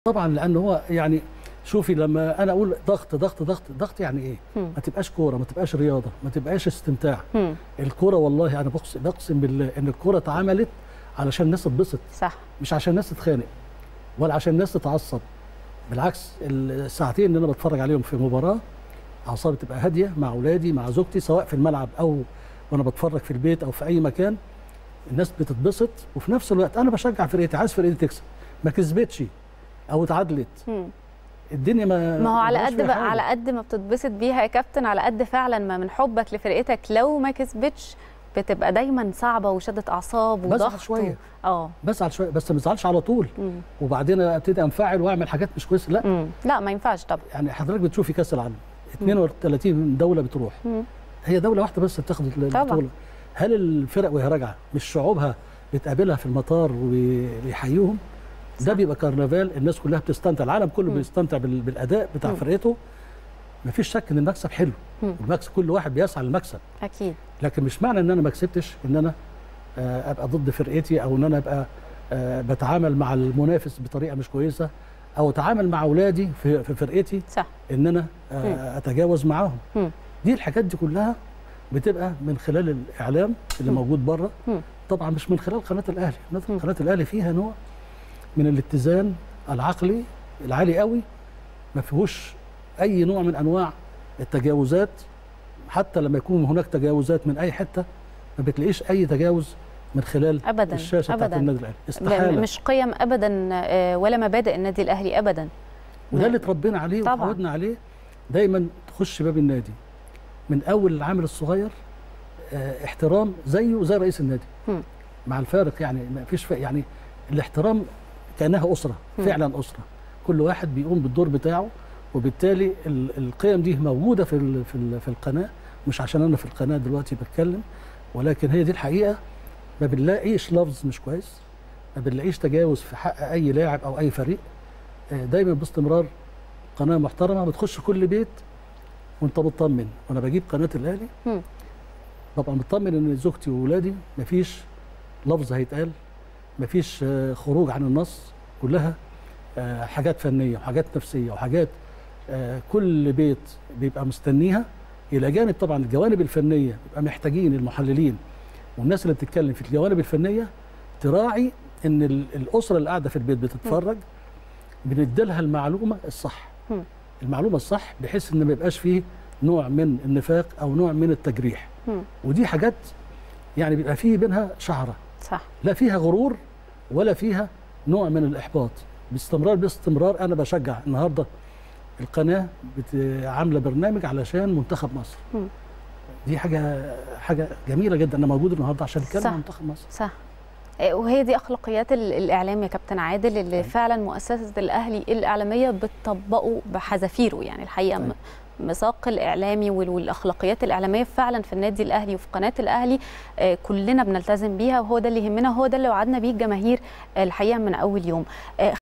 طبعا لان هو يعني شوفي لما انا اقول ضغط ضغط ضغط ضغط يعني ايه مم. ما تبقاش كوره ما تبقاش رياضه ما تبقاش استمتاع مم. الكوره والله انا بقسم, بقسم بالله ان الكوره اتعملت علشان الناس تتبسط صح مش عشان الناس تتخانق ولا عشان الناس تتعصب بالعكس الساعتين اللي انا بتفرج عليهم في مباراه اعصابي تبقى هاديه مع اولادي مع زوجتي سواء في الملعب او وانا بتفرج في البيت او في اي مكان الناس بتتبسط وفي نفس الوقت انا بشجع فرقتي عايز فرقتي تكسب ما كسبتش او اتعادلت مم. الدنيا ما ما هو على ملهاش قد فيها بقى حاجة. على قد ما بتتبسط بيها يا كابتن على قد فعلا ما من حبك لفرقتك لو ما كسبتش بتبقى دايما صعبه وشده اعصاب بزعل وضغط شوية. و- اه بزعل شويه بس ما ازعلش على طول مم. وبعدين ابتدي انفعل واعمل حاجات مش كويسه لا مم. لا ما ينفعش طبعا يعني حضرتك بتشوفي كاس العالم 32 دوله بتروح مم. هي دوله واحده بس بتاخد طبعا. البطوله هل الفرق وهي راجعه مش شعوبها بتقابلها في المطار وبيحييهم ده صح. بيبقى كرنفال الناس كلها بتستمتع العالم كله مم. بيستمتع بال- بالاداء بتاع مم. فرقته مفيش شك ان المكسب حلو مم. المكسب كل واحد بيسعى للمكسب اكيد لكن مش معنى ان انا ما كسبتش ان انا آه، ابقى ضد فرقتي او ان انا ابقى آه، بتعامل مع المنافس بطريقه مش كويسه او اتعامل مع اولادي في في فرقتي صح ان انا آه، اتجاوز معاهم مم. دي الحاجات دي كلها بتبقى من خلال الاعلام اللي مم. موجود بره مم. طبعا مش من خلال قناه الاهلي مم. قناه الاهلي فيها نوع من الاتزان العقلي العالي قوي ما فيهوش اي نوع من انواع التجاوزات حتى لما يكون هناك تجاوزات من اي حته ما بتلاقيش اي تجاوز من خلال ابدا الشاشه بتاعت ابدا النادي الاهلي ب- استحاله مش قيم ابدا آه، ولا مبادئ النادي الاهلي ابدا وده اللي اتربينا عليه طبعاً. وتعودنا عليه دايما تخش باب النادي من اول العامل الصغير آه، احترام زيه زي رئيس النادي مم. مع الفارق يعني ما فيش فرق يعني الاحترام كانها اسره مم. فعلا اسره كل واحد بيقوم بالدور بتاعه وبالتالي ال- القيم دي موجوده في ال- في ال- في القناه مش عشان انا في القناه دلوقتي بتكلم ولكن هي دي الحقيقه ما بنلاقيش لفظ مش كويس ما بنلاقيش تجاوز في حق اي لاعب او اي فريق آه، دايما باستمرار قناه محترمه بتخش كل بيت وانت مطمن وانا بجيب قناه الاهلي مم. ببقى مطمن ان زوجتي واولادي مفيش لفظ هيتقال مفيش آه، خروج عن النص كلها آه، حاجات فنيه وحاجات نفسيه وحاجات آه، كل بيت بيبقى مستنيها الى جانب طبعا الجوانب الفنيه بيبقى محتاجين المحللين والناس اللي بتتكلم في الجوانب الفنيه تراعي ان ال- الاسره اللي قاعده في البيت بتتفرج بنديلها المعلومه الصح مم. المعلومه الصح بحيث ان ما يبقاش فيه نوع من النفاق او نوع من التجريح مم. ودي حاجات يعني بيبقى فيه بينها شعره صح لا فيها غرور ولا فيها نوع من الاحباط باستمرار باستمرار انا بشجع النهارده القناه بت- عامله برنامج علشان منتخب مصر مم. دي حاجه حاجه جميله جدا انا موجود النهارده عشان اتكلم صح. عن منتخب مصر صح آه، وهي دي اخلاقيات ال- الاعلام يا كابتن عادل اللي أيوة. فعلا مؤسسه الاهلي الاعلاميه بتطبقه بحذافيره يعني الحقيقه أيوة. م- مساق الاعلامي وال- والاخلاقيات الاعلاميه فعلا في النادي الاهلي وفي قناه الاهلي آه، كلنا بنلتزم بيها وهو ده اللي يهمنا وهو ده اللي وعدنا بيه الجماهير آه، الحقيقه من اول يوم آه،